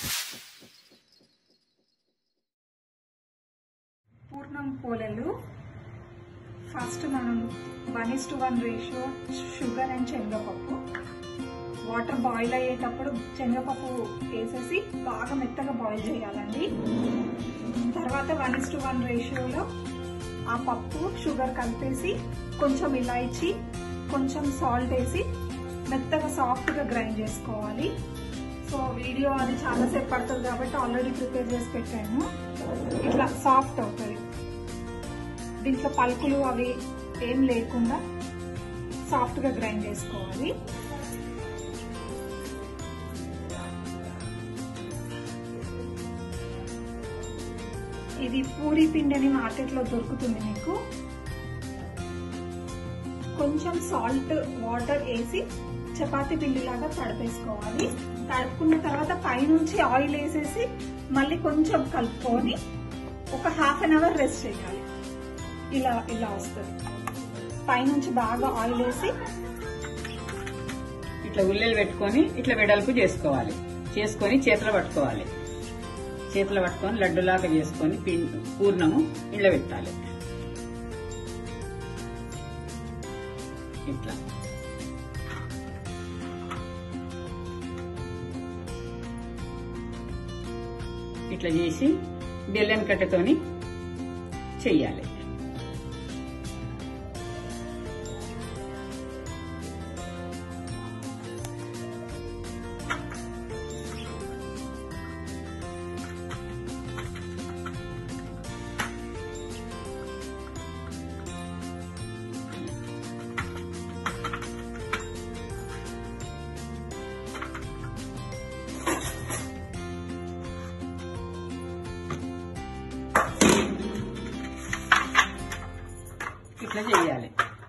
పూర్ణం పోలెలు ఫస్ట్ మనం one is to one ratio sugar and శనగపప్పు వాటర్ బాయిల్ అయ్యేటప్పుడు శనగపప్పు వేసేసి బాగా మెత్తగా బాయిల్ చేయాలండి తర్వాత వన్ ఇస్ టు వన్ రేషియోలో ఆ పప్పు షుగర్ కలిపేసి కొంచెం ఇలాచి కొంచెం సాల్ట్ వేసి మెత్తగా సాఫ్ట్గా గ్రైండ్ చేసుకోవాలి సో వీడియో అది చాలాసేపు పడుతుంది కాబట్టి ఆల్రెడీ ప్రిపేర్ చేసి పెట్టాను ఇట్లా సాఫ్ట్ అవుతుంది దీంట్లో పలుకులు అవి ఏం లేకుండా సాఫ్ట్గా గ్రైండ్ చేసుకోవాలి ఇది పూరి పిండి అని మార్కెట్లో దొరుకుతుంది మీకు కొంచెం సాల్ట్ వాటర్ వేసి చపాతీ పిండిలాగా తడిపేసుకోవాలి తడుపుకున్న తర్వాత పైనుంచి ఆయిల్ వేసేసి మళ్ళీ కొంచెం కలుపుకొని ఒక హాఫ్ అన్ అవర్ రెస్ట్ చేయాలి ఇలా ఇలా వస్తుంది పైనుంచి బాగా ఆయిల్ వేసి ఇట్లా ఉల్లెలు పెట్టుకొని ఇట్లా వెడల్పు చేసుకోవాలి చేసుకొని చేతిలో పట్టుకోవాలి చేతిలో పట్టుకొని లడ్డులాగా చేసుకొని పిండి పూర్ణము ఇళ్ళ పెట్టాలి ఇట్లా ఇట్లా చేసి బెల్లం కట్టతోని చెయ్యాలి ఇట్లా చేయాలి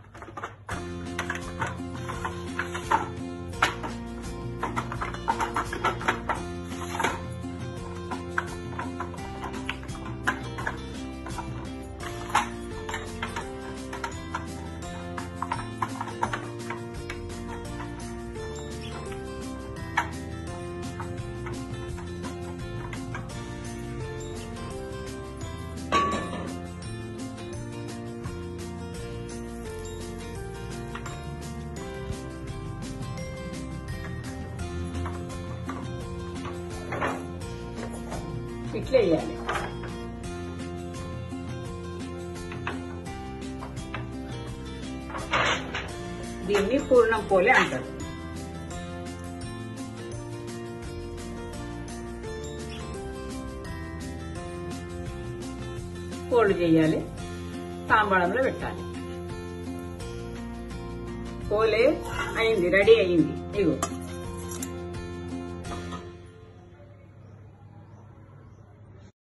ఇట్లా వేయాలి దీన్ని పూర్ణం పోలే అంటారు ఫోల్డ్ చేయాలి తాంబాళంలో పెట్టాలి పోలే అయింది రెడీ అయింది ఇగో